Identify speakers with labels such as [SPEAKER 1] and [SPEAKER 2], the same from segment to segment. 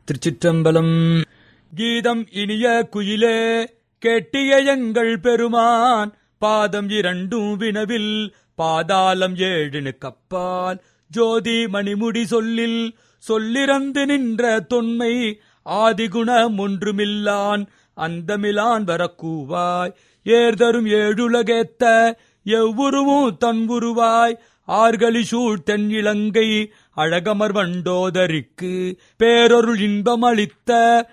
[SPEAKER 1] திருச்சிற்றம்பலம் கீதம் இனிய குயிலே கெட்டிய எங்கள் பெருமான் பாதம் இரண்டும் வினவில் பாதாளம் ஏழினு கப்பால் ஜோதி மணிமுடி சொல்லில் சொல்லிறந்து நின்ற தொன்மை ஆதிகுணம் ஒன்றுமில்லான் அந்தமிலான் வரக்கூவாய் ஏர்தரும் ஏழுலகேத்த எவ்வுருவும் தன் உருவாய் ஆர்களி சூழ் தென் இலங்கை அழகமர் வண்டோதரிக்கு பேரொருள் இன்பம் அளித்த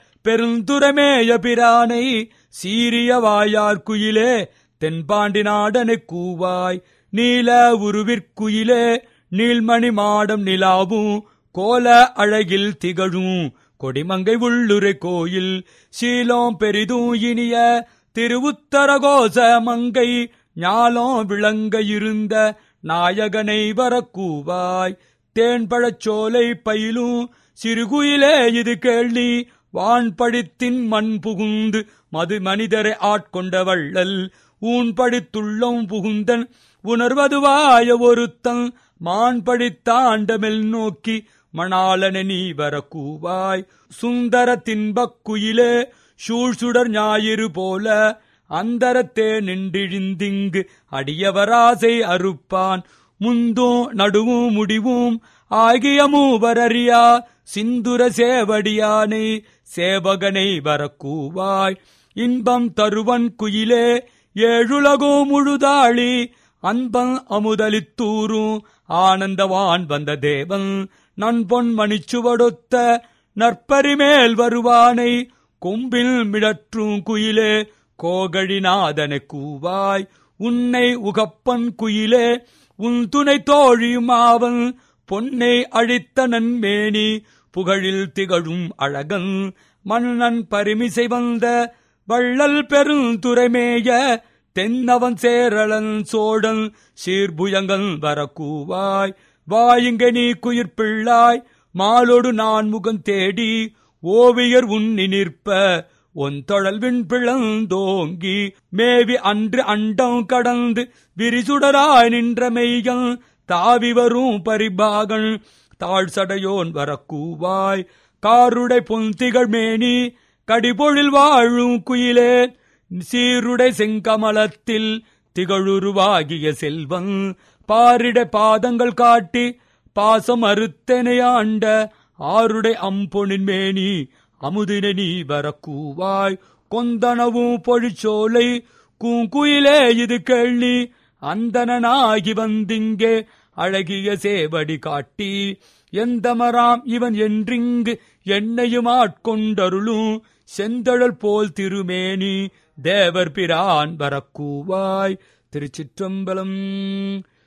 [SPEAKER 1] பெருந்துரமேய பிரானை சீரிய வாயார் குயிலே தென்பாண்டி நாடனை கூவாய் நீல உருவிற்குயிலே நீள்மணி மாடம் நிலாவும் கோல அழகில் திகழும் கொடிமங்கை உள்ளுரை கோயில் சீலோம் பெரிதும் இனிய திருவுத்தரகோச மங்கை ஞாலம் விளங்க இருந்த நாயகனை வரக்கூவாய் தேன்பழச்சோலை பயிலும் சிறுகுயிலே இது கேள்வி வான்படித்தின் மண் புகுந்து மது மனிதரை ஆட்கொண்ட வள்ளல் ஊன்படித்துள்ளம் புகுந்தன் உணர்வதுவாய ஒருத்தன் மான்படித்தாண்டமெல் நோக்கி மணாலன நீ வரக்கூவாய் சுந்தர தின்பக் குயிலே சூழ்சுடர் ஞாயிறு போல அந்தரத்தே நின்றிழிந்திங்கு அடியவராசை அறுப்பான் முந்தும் நடுவும் முடிவும் ஆகிய மூவரறியா சிந்துர சேவடியானை சேவகனை வரக்கூவாய் இன்பம் தருவன் குயிலே ஏழுலகோ முழுதாளி அன்பம் அமுதலித்தூரும் ஆனந்தவான் வந்த தேவன் நன்பொன் மணிச்சுவடொத்த நற்பரிமேல் வருவானை கொம்பில் மிடற்றும் குயிலே கோகழிநாதனை கூவாய் உன்னை உகப்பன் குயிலே உன் துணை தோழியுமாவன் பொன்னை அழித்த நன்மேனி புகழில் திகழும் அழகன் மன்னன் பரிமிசை வந்த வள்ளல் பெருந்துரைமேய தென்னவன் சேரளன் சோழன் சீர்புயங்கன் வரக்கூவாய் வாயுங்க நீ குயிர்பிள்ளாய் மாலோடு நான் முகம் தேடி ஓவியர் உன்னி நிற்ப ஒன் தொழல்வின் பிளந்தோங்கி மேவி அன்று அண்டம் கடந்து விரிசுடராய் நின்ற மெய்யன் தாவி வரும் பரிபாகன் தாழ் சடையோன் வரக்கூவாய் காருடை பொந்திகள் மேனி கடிபொழில் வாழும் குயிலே சீருடை செங்கமலத்தில் திகழுருவாகிய செல்வன் பாரிட பாதங்கள் காட்டி பாசம் அறுத்தனையாண்ட ஆருடை அம்பொனின் மேனி அமுதினை நீ வரக்கூவாய் கொந்தனவும் பொழிச்சோலை கூங்குயிலே இது கேள்வி அந்தனாகி வந்திங்கே அழகிய சேவடி காட்டி எந்தமராம் இவன் என்றிங்கு என்னையும் ஆட்கொண்டருளும் செந்தழல் போல் திருமேனி தேவர் பிரான் வரக்கூவாய் திருச்சிற்றம்பலம்